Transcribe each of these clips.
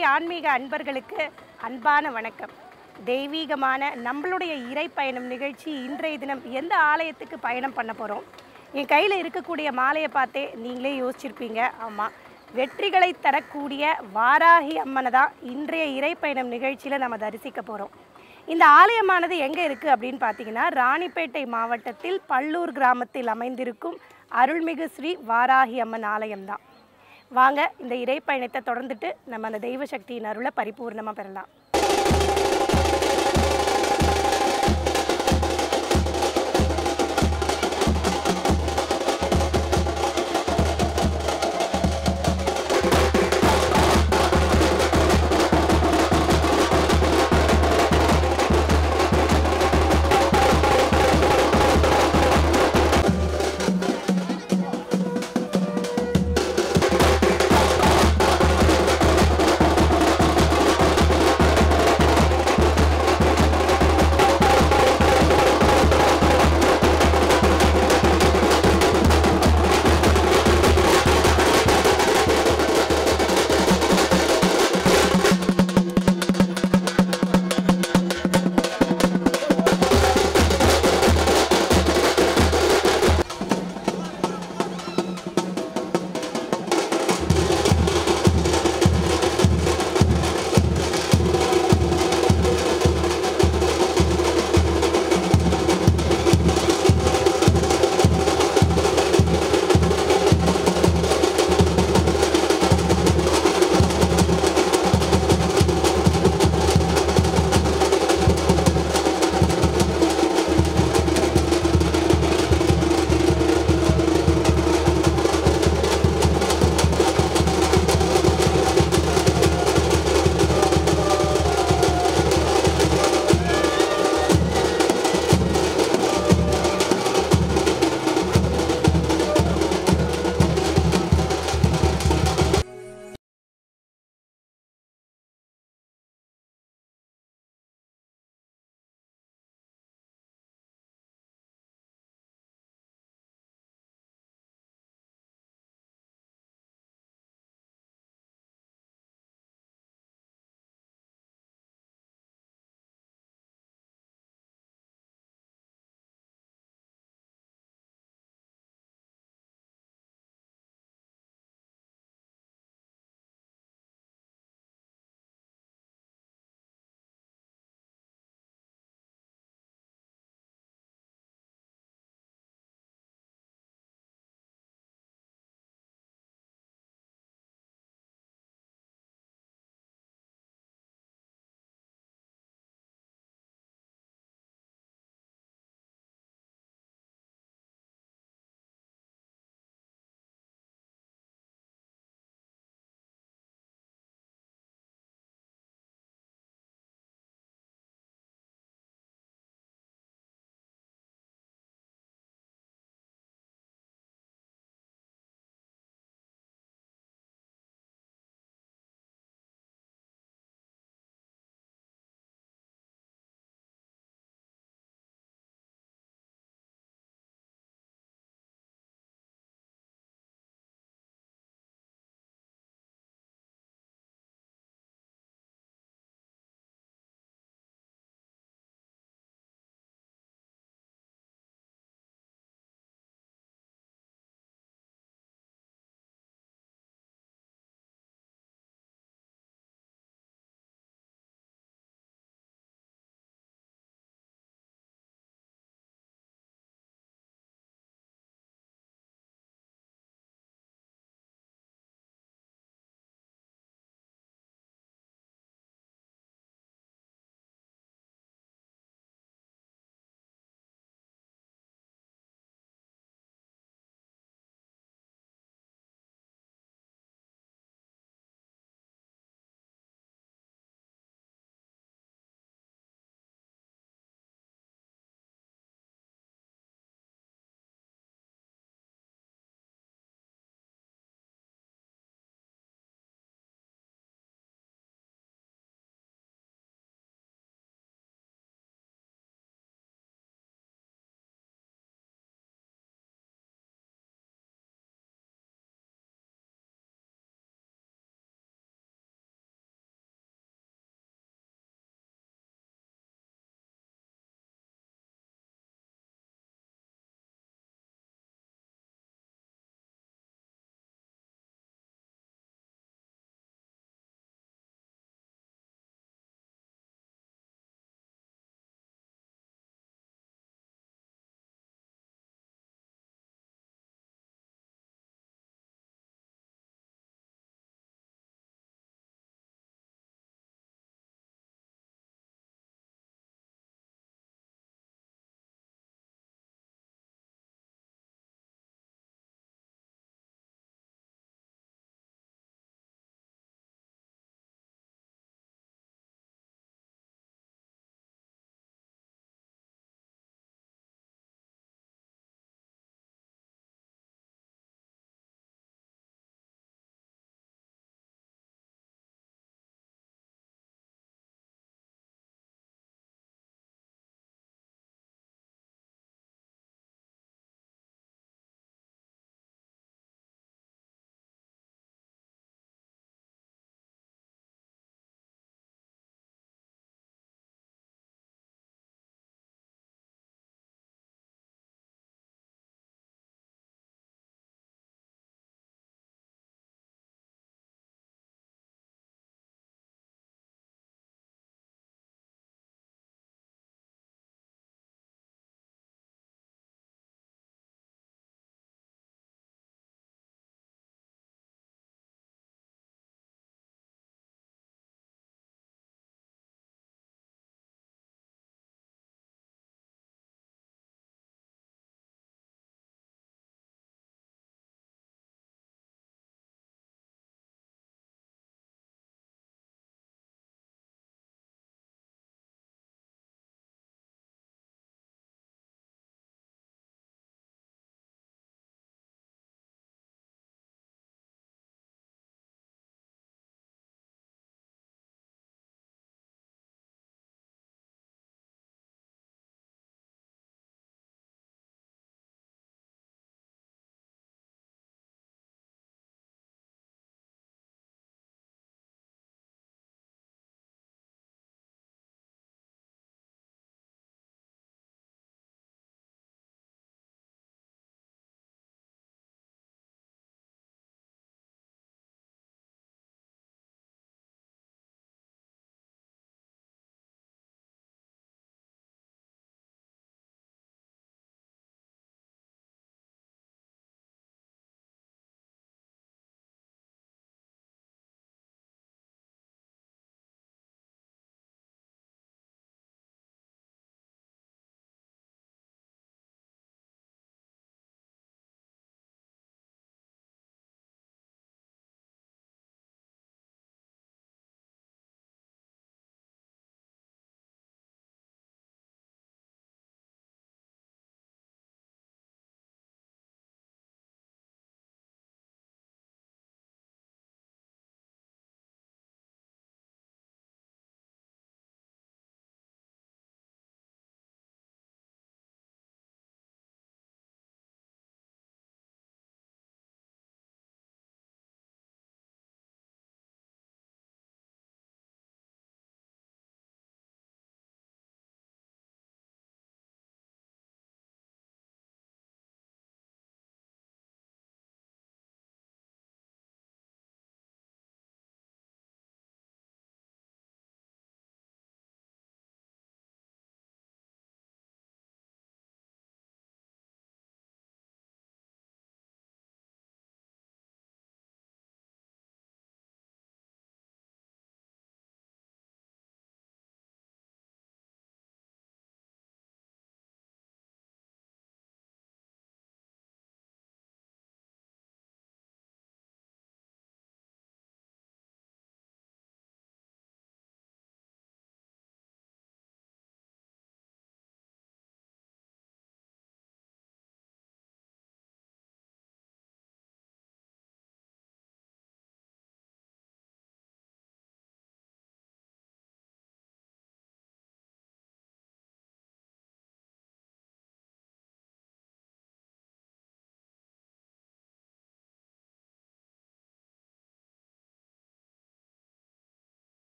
ஆன்மீக அன்பர்களுக்கு அன்பான வணக்கம் தெய்வீகமான நம்மளுடைய இறை பயணம் நிகழ்ச்சி இன்றைய தினம் எந்த ஆலயத்துக்கு பயணம் பண்ண போகிறோம் என் கையில் இருக்கக்கூடிய மாலையை பார்த்தே நீங்களே யோசிச்சிருப்பீங்க ஆமாம் வெற்றிகளை தரக்கூடிய வாராகி அம்மனை தான் இன்றைய இறை பயணம் நிகழ்ச்சியில் நம்ம தரிசிக்க போகிறோம் இந்த ஆலயமானது எங்கே இருக்குது அப்படின்னு பார்த்தீங்கன்னா ராணிப்பேட்டை மாவட்டத்தில் பல்லூர் கிராமத்தில் அமைந்திருக்கும் அருள்மிகு ஸ்ரீ வாராகி அம்மன் ஆலயம்தான் வாங்க இந்த இறை பயணத்தை தொடர்ந்துட்டு நம்ம அந்த தெய்வ சக்தியின் அருளை பரிபூர்ணமாக பெறலாம்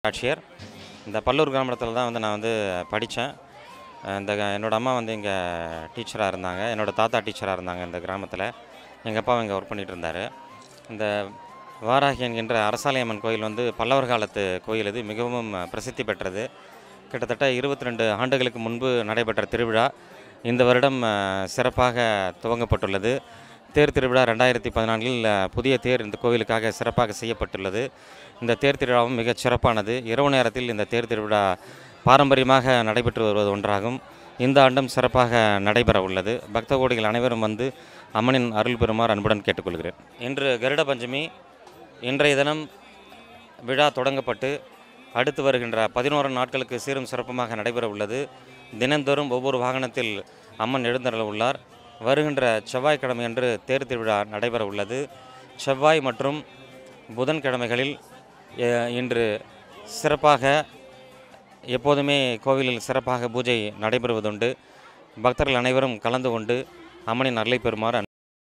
ஆட்சியர் இந்த பல்லூர் கிராமத்தில் தான் வந்து நான் வந்து படித்தேன் இந்த என்னோடய அம்மா வந்து இங்கே டீச்சராக இருந்தாங்க என்னோடய தாத்தா டீச்சராக இருந்தாங்க இந்த கிராமத்தில் எங்கள் அப்பாவும் இங்கே ஒர்க் பண்ணிகிட்டு இருந்தார் இந்த வாராகி என்கின்ற அரசாலயம்மன் கோயில் வந்து பல்லவர் காலத்து கோயில் இது மிகவும் பிரசித்தி பெற்றது கிட்டத்தட்ட இருபத்தி ரெண்டு ஆண்டுகளுக்கு முன்பு நடைபெற்ற திருவிழா இந்த வருடம் அஹ், சிறப்பாக துவங்கப்பட்டுள்ளது தேர் திருவிழா ரெண்டாயிரத்தி பதினான்கில் அஹ், புதிய தேர் இந்த கோவிலுக்காக சிறப்பாக செய்யப்பட்டுள்ளது இந்த தேர் திருவிழாவும் மிகச் சிறப்பானது இரவு நேரத்தில் இந்த தேர் திருவிழா பாரம்பரியமாக நடைபெற்று வருவது ஒன்றாகும் இந்த ஆண்டும் சிறப்பாக நடைபெற உள்ளது பக்த கோடிகள் அனைவரும் வந்து அம்மனின் அருள் பெறுமாறு அன்புடன் கேட்டுக்கொள்கிறேன் இன்று கருட பஞ்சமி இன்றைய தினம் விழா தொடங்கப்பட்டு அடுத்து வருகின்ற பதினோரு நாட்களுக்கு சீரும் சிறப்புமாக நடைபெற உள்ளது தினந்தோறும் ஒவ்வொரு வாகனத்தில் அம்மன் எழுந்தருள உள்ளார் வருகின்ற செவ்வாய்க்கிழமை அன்று தேர் திருவிழா நடைபெற உள்ளது செவ்வாய் மற்றும் புதன்கிழமைகளில் அஹ், இன்று சிறப்பாக எப்போதுமே கோவிலில் சிறப்பாக பூஜை நடைபெறுவதுண்டு பக்தர்கள் அனைவரும் கலந்து கொண்டு அம்மனின் அருளை பெறுமாறு அன்பு-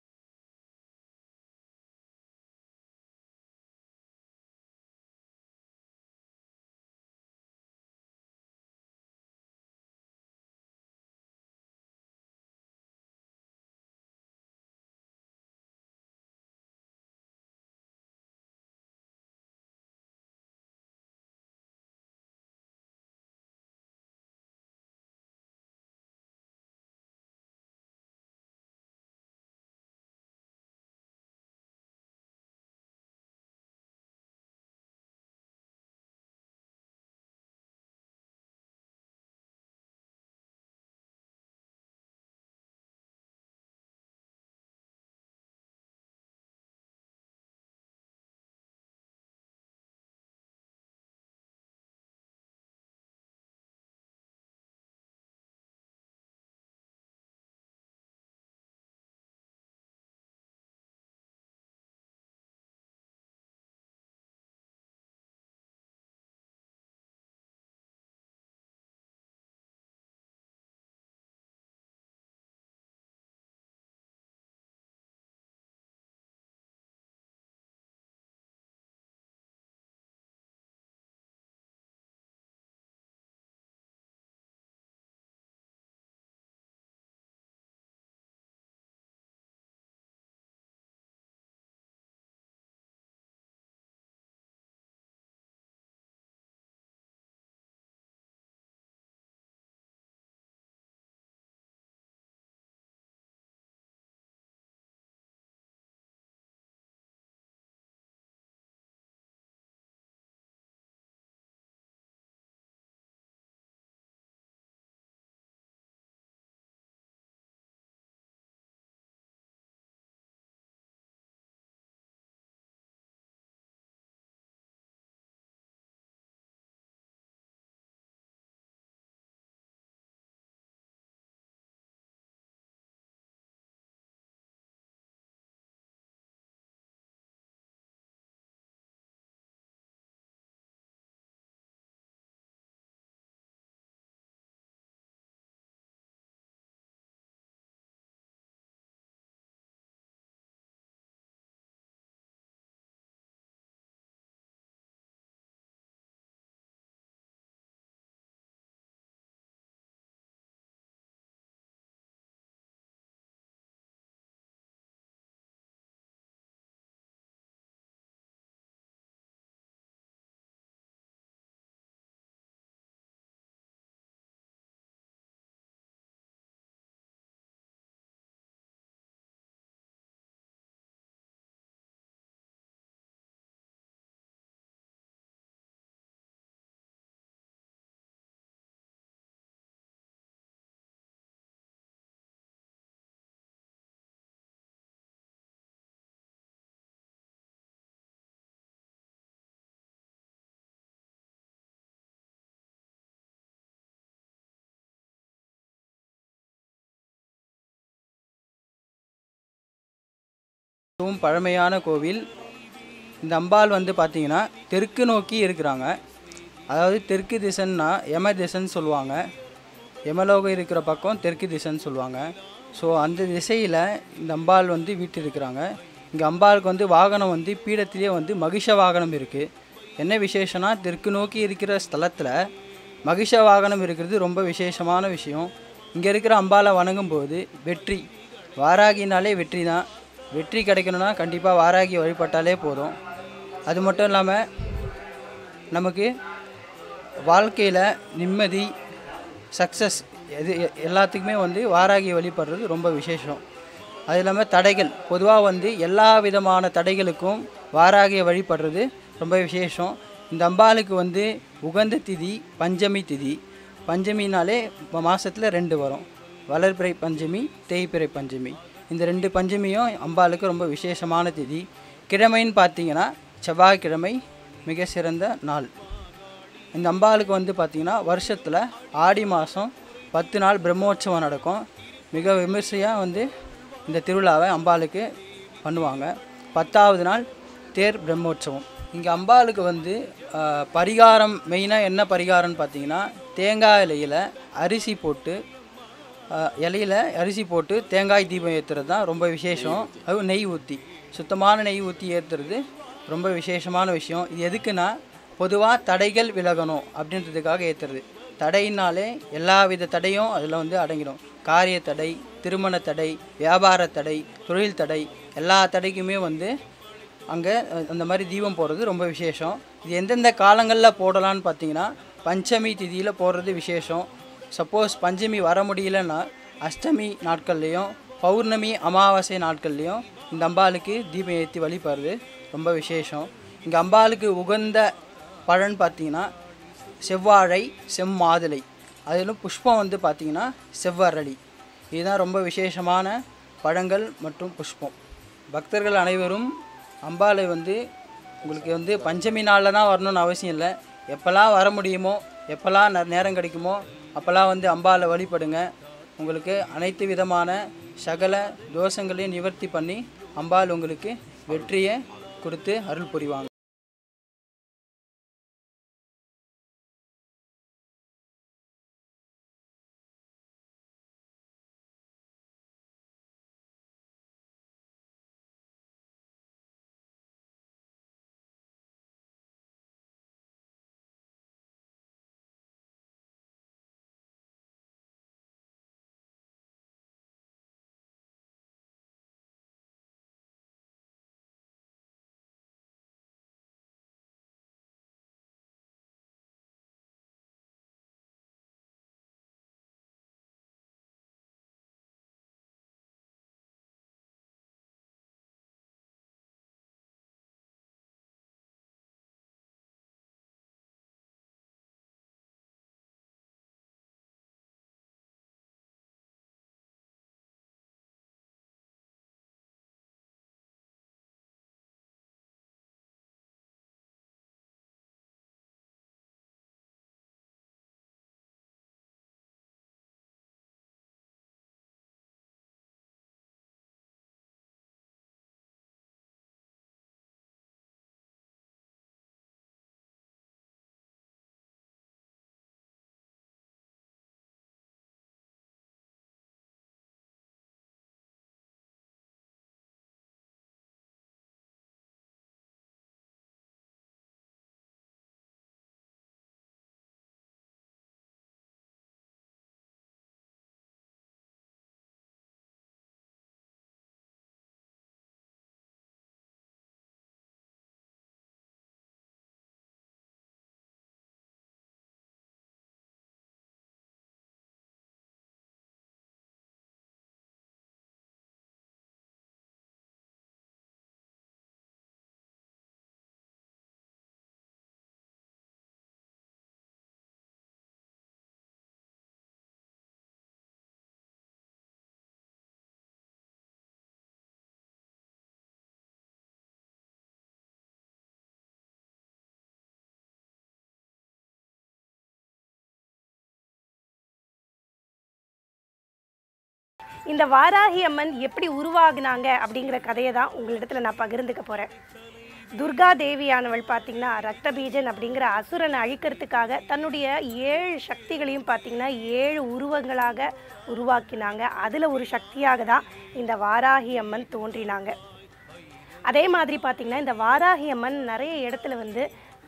மிகவும் பழமையான கோவில் இந்த அம்பாள் வந்து பார்த்தீங்கன்னா தெற்கு நோக்கி இருக்கிறாங்க அதாவது தெற்கு திசைன்னா யம திசைன்னு சொல்லுவாங்க யமலோகம் இருக்கிற பக்கம் தெற்கு திசைன்னு சொல்லுவாங்க ஸோ அந்த திசையில் இந்த அம்பாள் வந்து வீட்டு இருக்கிறாங்க இங்கே அம்பாளுக்கு வந்து வாகனம் வந்து பீடத்திலே வந்து மகிஷ வாகனம் இருக்குது என்ன விசேஷம்னா தெற்கு நோக்கி இருக்கிற ஸ்தலத்தில் மகிஷ வாகனம் இருக்கிறது ரொம்ப விசேஷமான விஷயம் இங்கே இருக்கிற அம்பாலை வணங்கும் போது வெற்றி வாராகினாலே வெற்றி தான் வெற்றி கிடைக்கணும்னா கண்டிப்பாக வாராகி வழிபட்டாலே போதும் அது மட்டும் இல்லாமல் நமக்கு வாழ்க்கையில் நிம்மதி சக்ஸஸ் எது எ- எல்லாத்துக்குமே வந்து வாராகி வழிபடுறது ரொம்ப விசேஷம் அது இல்லாமல் தடைகள் பொதுவாக வந்து எல்லா விதமான தடைகளுக்கும் வாராகியை வழிபடுறது ரொம்ப விசேஷம் இந்த அம்பாளுக்கு வந்து உகந்த திதி பஞ்சமி திதி பஞ்சமினாலே மாதத்தில் ரெண்டு வரும் வளர்பிறை பஞ்சமி தேய்பிறை பஞ்சமி இந்த ரெண்டு பஞ்சமியும் அம்பாளுக்கு ரொம்ப விசேஷமான திதி கிழமைன்னு பார்த்தீங்கன்னா செவ்வாய்க்கிழமை மிக சிறந்த நாள் இந்த அம்பாளுக்கு வந்து பார்த்திங்கன்னா வருஷத்தில் ஆடி மாதம் பத்து நாள் பிரம்மோற்சவம் நடக்கும் மிக விமர்சையாக வந்து இந்த திருவிழாவை அம்பாளுக்கு பண்ணுவாங்க பத்தாவது நாள் தேர் பிரம்மோற்சவம் இங்கே அம்பாளுக்கு வந்து ஆஹ், பரிகாரம் மெயினாக என்ன பரிகாரம்னு பார்த்தீங்கன்னா தேங்காய் இலையில் அரிசி போட்டு ஆஹ், இலையில அரிசி போட்டு தேங்காய் தீபம் ஏற்றுறது தான் ரொம்ப விசேஷம் அது நெய் ஊற்றி சுத்தமான நெய் ஊற்றி ஏற்றுறது ரொம்ப விசேஷமான விஷயம் இது எதுக்குன்னா பொதுவாக தடைகள் விலகணும் அப்படின்றதுக்காக ஏற்றுறது தடையினாலே எல்லா வித தடையும் அதில் வந்து அடங்கிடும் காரிய தடை திருமண தடை வியாபார தடை தொழில் தடை எல்லா தடைக்குமே வந்து அங்கே அந்த மாதிரி தீபம் போடுறது ரொம்ப விசேஷம் இது எந்தெந்த காலங்களில் போடலான்னு பார்த்தீங்கன்னா பஞ்சமி திதியில் போடுறது விசேஷம் சப்போஸ் பஞ்சமி வர முடியலன்னா அஷ்டமி நாட்கள்லேயும் பௌர்ணமி அமாவாசை நாட்கள்லேயும் இந்த அம்பாளுக்கு தீபம் ஏற்றி வழிபடுறது ரொம்ப விசேஷம் இங்கே அம்பாளுக்கு உகந்த பழம் பார்த்தீங்கன்னா செவ்வாழை செம்மாதுளை அதிலும் புஷ்பம் வந்து பார்த்தீங்கன்னா செவ்வரளி இதுதான் ரொம்ப விசேஷமான பழங்கள் மற்றும் புஷ்பம் பக்தர்கள் அனைவரும் அம்பாளை வந்து உங்களுக்கு வந்து பஞ்சமி நாளில் தான் வரணும்னு அவசியம் இல்லை எப்போல்லாம் வர முடியுமோ எப்போல்லாம் நே- நேரம் கிடைக்குமோ அப்போல்லாம் வந்து அம்பாளை வழிபடுங்க உங்களுக்கு அனைத்து விதமான சகல தோஷங்களையும் நிவர்த்தி பண்ணி அம்பாள் உங்களுக்கு வெற்றியை கொடுத்து அருள் புரிவாங்க இந்த வாராகி அம்மன் எப்படி உருவாகுனாங்க அப்படிங்கிற கதையை தான் உங்களிடத்துல நான் பகிர்ந்துக்க போகிறேன் துர்கா தேவியானவள் பார்த்தீங்கன்னா ரக்தபீஜன் அப்படிங்கிற அசுரனை அழிக்கிறதுக்காக தன்னுடைய ஏழு சக்திகளையும் பார்த்தீங்கன்னா ஏழு உருவங்களாக உருவாக்கினாங்க அதில் ஒரு சக்தியாக தான் இந்த வாராகி அம்மன் தோன்றினாங்க அதே மாதிரி பார்த்திங்கன்னா இந்த வாராகி அம்மன் நிறைய இடத்துல வந்து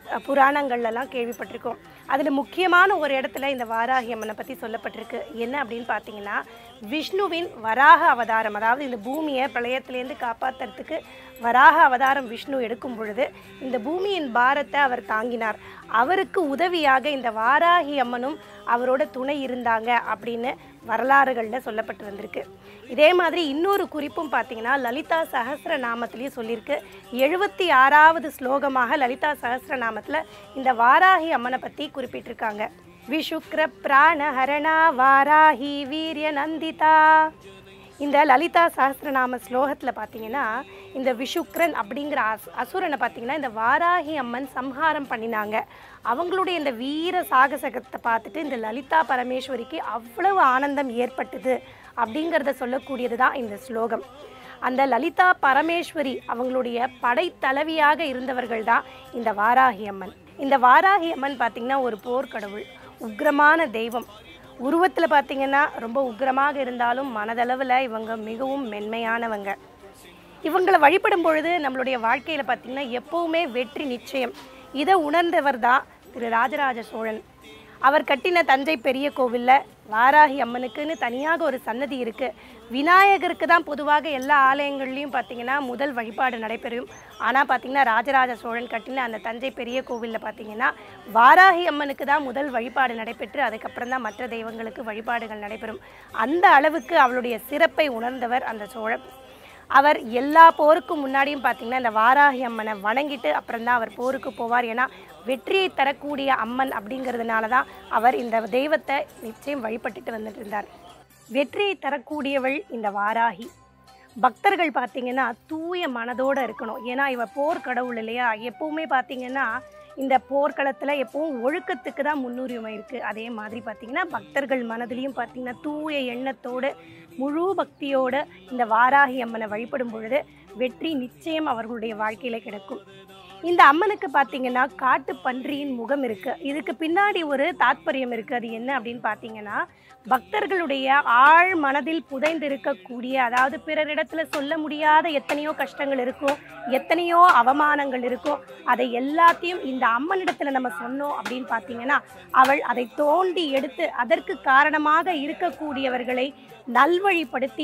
அஹ், புராணங்கள்லலாம் கேள்விப்பட்டிருக்கோம் அதில் முக்கியமான ஒரு இடத்துல இந்த வாராகி அம்மனை பற்றி சொல்லப்பட்டிருக்கு என்ன அப்படின்னு பார்த்தீங்கன்னா விஷ்ணுவின் வராக அவதாரம் அதாவது இந்த பூமியை பிரளயத்திலேருந்து காப்பாற்றுறதுக்கு வராக அவதாரம் விஷ்ணு எடுக்கும் பொழுது இந்த பூமியின் பாரத்தை அவர் தாங்கினார் அவருக்கு உதவியாக இந்த வாராகி அம்மனும் அவரோட துணை இருந்தாங்க அப்படின்னு வரலாறுகளில் சொல்லப்பட்டு வந்திருக்கு இதே மாதிரி இன்னொரு குறிப்பும் பார்த்தீங்கன்னா லலிதா சஹஸ்ர நாமத்திலையும் சொல்லியிருக்கு எழுபத்தி ஆறாவது ஸ்லோகமாக லலிதா சஹஸ்ர நாமத்தில் இந்த வாராகி அம்மனை பற்றி குறிப்பிட்டிருக்காங்க விஷுக்ர பிராண ஹரணா வாராகி வீரிய நந்திதா இந்த லலிதா சஹஸ்ரநாம ஸ்லோகத்தில் பார்த்தீங்கன்னா இந்த விஷுக்ரன் அப்படிங்கிற அஸ் அசுரனை பார்த்தீங்கன்னா இந்த வாராகி அம்மன் சம்ஹாரம் பண்ணினாங்க அவங்களுடைய இந்த வீர சாகசகத்தை பார்த்துட்டு இந்த லலிதா பரமேஸ்வரிக்கு அவ்வளவு ஆனந்தம் ஏற்பட்டது அப்படிங்கிறத சொல்லக்கூடியது தான் இந்த ஸ்லோகம் அந்த லலிதா பரமேஸ்வரி அவங்களுடைய படைத்தலைவியாக இருந்தவர்கள் தான் இந்த வாராகி அம்மன் இந்த வாராகி அம்மன் பார்த்திங்கன்னா ஒரு போர்க்கடவுள் உக்ரமான தெய்வம் உருவத்தில் பார்த்தீங்கன்னா ரொம்ப உக்ரமாக இருந்தாலும் மனதளவில் இவங்க மிகவும் மென்மையானவங்க இவங்களை வழிபடும் பொழுது நம்மளுடைய வாழ்க்கையில் பார்த்தீங்கன்னா எப்பவுமே வெற்றி நிச்சயம் இதை உணர்ந்தவர் தான் திரு ராஜராஜ சோழன் அவர் கட்டின தஞ்சை பெரிய கோவிலில் வாராகி அம்மனுக்குன்னு தனியாக ஒரு சன்னதி இருக்குது விநாயகருக்கு தான் பொதுவாக எல்லா ஆலயங்கள்லையும் பார்த்தீங்கன்னா முதல் வழிபாடு நடைபெறும் ஆனால் பார்த்தீங்கன்னா ராஜராஜ சோழன் கட்டின அந்த தஞ்சை பெரிய கோவிலில் பார்த்தீங்கன்னா வாராகி அம்மனுக்கு தான் முதல் வழிபாடு நடைபெற்று அதுக்கப்புறம் தான் மற்ற தெய்வங்களுக்கு வழிபாடுகள் நடைபெறும் அந்த அளவுக்கு அவளுடைய சிறப்பை உணர்ந்தவர் அந்த சோழன் அவர் எல்லா போருக்கும் முன்னாடியும் பார்த்தீங்கன்னா இந்த வாராகி அம்மனை வணங்கிட்டு அப்புறம் தான் அவர் போருக்கு போவார் ஏன்னா வெற்றியை தரக்கூடிய அம்மன் அப்படிங்கிறதுனால தான் அவர் இந்த தெய்வத்தை நிச்சயம் வழிபட்டுட்டு வந்துட்டு இருந்தார் வெற்றியை தரக்கூடியவள் இந்த வாராகி பக்தர்கள் பார்த்தீங்கன்னா தூய மனதோடு இருக்கணும் ஏன்னா இவ போர் கடவுள் இல்லையா எப்பவுமே பார்த்தீங்கன்னா இந்த போர்க்களத்தில் எப்பவும் ஒழுக்கத்துக்கு தான் முன்னுரிமை இருக்குது அதே மாதிரி பார்த்தீங்கன்னா பக்தர்கள் மனதிலையும் பார்த்தீங்கன்னா தூய எண்ணத்தோடு முழு பக்தியோடு இந்த வாராகி அம்மனை வழிபடும் பொழுது வெற்றி நிச்சயம் அவர்களுடைய வாழ்க்கையில் கிடைக்கும் இந்த அம்மனுக்கு பார்த்தீங்கன்னா காட்டு பன்றியின் முகம் இருக்குது இதுக்கு பின்னாடி ஒரு தாத்பரியம் இருக்குது அது என்ன அப்படின்னு பார்த்தீங்கன்னா பக்தர்களுடைய ஆழ் மனதில் புதைந்திருக்கக்கூடிய அதாவது பிறரிடத்துல சொல்ல முடியாத எத்தனையோ கஷ்டங்கள் இருக்கும் எத்தனையோ அவமானங்கள் இருக்கும் அதை எல்லாத்தையும் இந்த அம்மனிடத்துல நம்ம சொன்னோம் அப்படின்னு பார்த்தீங்கன்னா அவள் அதை தோண்டி எடுத்து அதற்கு காரணமாக இருக்கக்கூடியவர்களை நல்வழிப்படுத்தி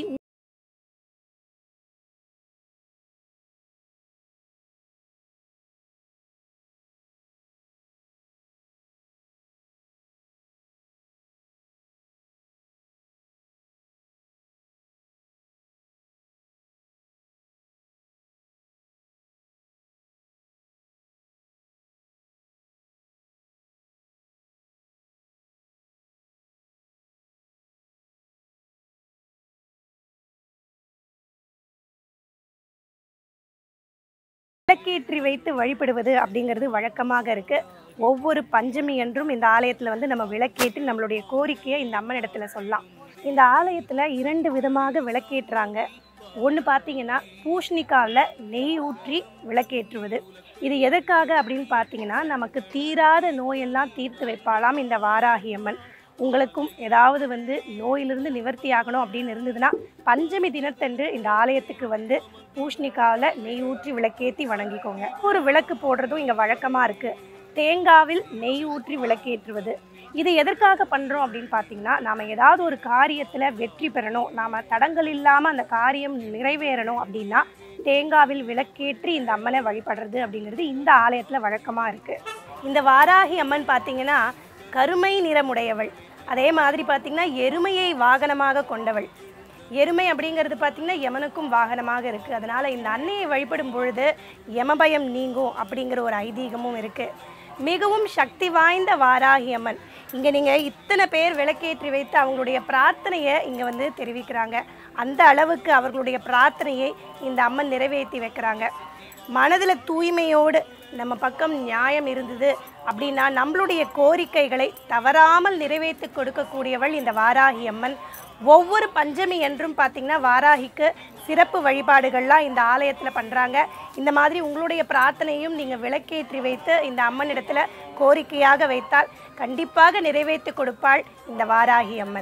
விளக்கேற்றி வைத்து வழிபடுவது அப்படிங்கிறது வழக்கமாக இருக்கு ஒவ்வொரு பஞ்சமி என்றும் இந்த ஆலயத்தில் வந்து நம்ம விளக்கேற்றி நம்மளுடைய கோரிக்கையை இந்த அம்மனிடத்துல சொல்லலாம் இந்த ஆலயத்தில் இரண்டு விதமாக விளக்கேற்றுறாங்க ஒன்று பார்த்தீங்கன்னா பூஷ்ணிக்காவில் நெய் ஊற்றி விளக்கேற்றுவது இது எதற்காக அப்படின்னு பார்த்தீங்கன்னா நமக்கு தீராத நோயெல்லாம் தீர்த்து வைப்பாளாம் இந்த வாராகி அம்மன் உங்களுக்கும் ஏதாவது வந்து நோயிலிருந்து நிவர்த்தி ஆகணும் அப்படின்னு இருந்ததுன்னா பஞ்சமி தினத்தன்று இந்த ஆலயத்துக்கு வந்து பூஷ்ணிக்காவில் நெய் ஊற்றி விளக்கேற்றி வணங்கிக்கோங்க ஒரு விளக்கு போடுறதும் இங்கே வழக்கமாக இருக்குது தேங்காவில் நெய் ஊற்றி விளக்கேற்றுவது இது எதற்காக பண்ணுறோம் அப்படின்னு பார்த்தீங்கன்னா நாம் ஏதாவது ஒரு காரியத்தில் வெற்றி பெறணும் நாம் தடங்கள் இல்லாமல் அந்த காரியம் நிறைவேறணும் அப்படின்னா தேங்காவில் விளக்கேற்றி இந்த அம்மனை வழிபடுறது அப்படிங்கிறது இந்த ஆலயத்தில் வழக்கமாக இருக்குது இந்த வாராகி அம்மன் பார்த்தீங்கன்னா கருமை நிறமுடையவள் அதே மாதிரி பார்த்தீங்கன்னா எருமையை வாகனமாக கொண்டவள் எருமை அப்படிங்கிறது பார்த்தீங்கன்னா யமனுக்கும் வாகனமாக இருக்குது அதனால் இந்த அன்னையை வழிபடும் பொழுது யமபயம் நீங்கும் அப்படிங்கிற ஒரு ஐதீகமும் இருக்குது மிகவும் சக்தி வாய்ந்த வாராகி அம்மன் இங்கே நீங்கள் இத்தனை பேர் விளக்கேற்றி வைத்து அவங்களுடைய பிரார்த்தனையை இங்கே வந்து தெரிவிக்கிறாங்க அந்த அளவுக்கு அவர்களுடைய பிரார்த்தனையை இந்த அம்மன் நிறைவேற்றி வைக்கிறாங்க மனதில் தூய்மையோடு நம்ம பக்கம் நியாயம் இருந்தது அப்படின்னா நம்மளுடைய கோரிக்கைகளை தவறாமல் நிறைவேற்றி கொடுக்கக்கூடியவள் இந்த வாராகி அம்மன் ஒவ்வொரு பஞ்சமி என்றும் பார்த்திங்கன்னா வாராகிக்கு சிறப்பு வழிபாடுகள்லாம் இந்த ஆலயத்தில் பண்ணுறாங்க இந்த மாதிரி உங்களுடைய பிரார்த்தனையும் நீங்கள் விளக்கேற்றி வைத்து இந்த அம்மனிடத்தில் கோரிக்கையாக வைத்தால் கண்டிப்பாக நிறைவேற்றி கொடுப்பாள் இந்த வாராகி அம்மன்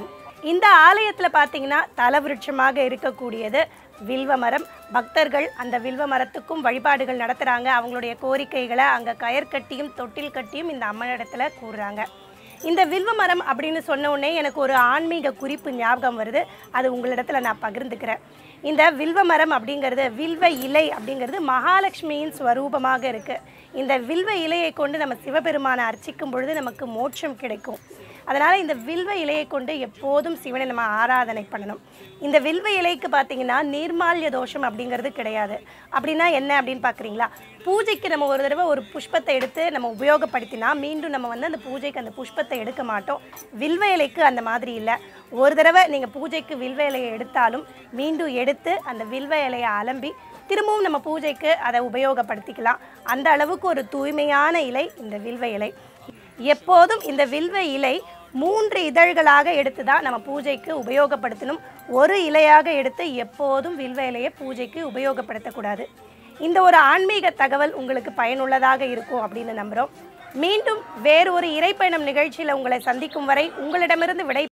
இந்த ஆலயத்தில் பார்த்தீங்கன்னா தலவிருட்சமாக இருக்கக்கூடியது வில்வ மரம் பக்தர்கள் அந்த வில்வ மரத்துக்கும் வழிபாடுகள் நடத்துகிறாங்க அவங்களுடைய கோரிக்கைகளை அங்கே கயர் கட்டியும் தொட்டில் கட்டியும் இந்த அம்மனிடத்துல கூறுறாங்க இந்த வில்வ மரம் அப்படின்னு சொன்ன உடனே எனக்கு ஒரு ஆன்மீக குறிப்பு ஞாபகம் வருது அது உங்களிடத்துல நான் பகிர்ந்துக்கிறேன் இந்த வில்வ மரம் அப்படிங்கிறது வில்வ இலை அப்படிங்கிறது மகாலட்சுமியின் ஸ்வரூபமாக இருக்கு இந்த வில்வ இலையை கொண்டு நம்ம சிவபெருமானை அர்ச்சிக்கும் பொழுது நமக்கு மோட்சம் கிடைக்கும் அதனால் இந்த வில்வ இலையை கொண்டு எப்போதும் சிவனை நம்ம ஆராதனை பண்ணணும் இந்த வில்வ இலைக்கு பார்த்தீங்கன்னா நீர்மால்ய தோஷம் அப்படிங்கிறது கிடையாது அப்படின்னா என்ன அப்படின்னு பார்க்குறீங்களா பூஜைக்கு நம்ம ஒரு தடவை ஒரு புஷ்பத்தை எடுத்து நம்ம உபயோகப்படுத்தினா மீண்டும் நம்ம வந்து அந்த பூஜைக்கு அந்த புஷ்பத்தை எடுக்க மாட்டோம் வில்வ இலைக்கு அந்த மாதிரி இல்லை ஒரு தடவை நீங்கள் பூஜைக்கு வில்வ இலையை எடுத்தாலும் மீண்டும் எடுத்து அந்த வில்வ இலையை அலம்பி திரும்பவும் நம்ம பூஜைக்கு அதை உபயோகப்படுத்திக்கலாம் அந்த அளவுக்கு ஒரு தூய்மையான இலை இந்த வில்வ இலை எப்போதும் இந்த வில்வ இலை மூன்று இதழ்களாக எடுத்து தான் நம்ம பூஜைக்கு உபயோகப்படுத்தணும் ஒரு இலையாக எடுத்து எப்போதும் வில்வ இலையை பூஜைக்கு உபயோகப்படுத்தக்கூடாது இந்த ஒரு ஆன்மீக தகவல் உங்களுக்கு பயனுள்ளதாக இருக்கும் அப்படின்னு நம்புகிறோம் மீண்டும் வேறு ஒரு இறைப்பயணம் நிகழ்ச்சியில் உங்களை சந்திக்கும் வரை உங்களிடமிருந்து விடை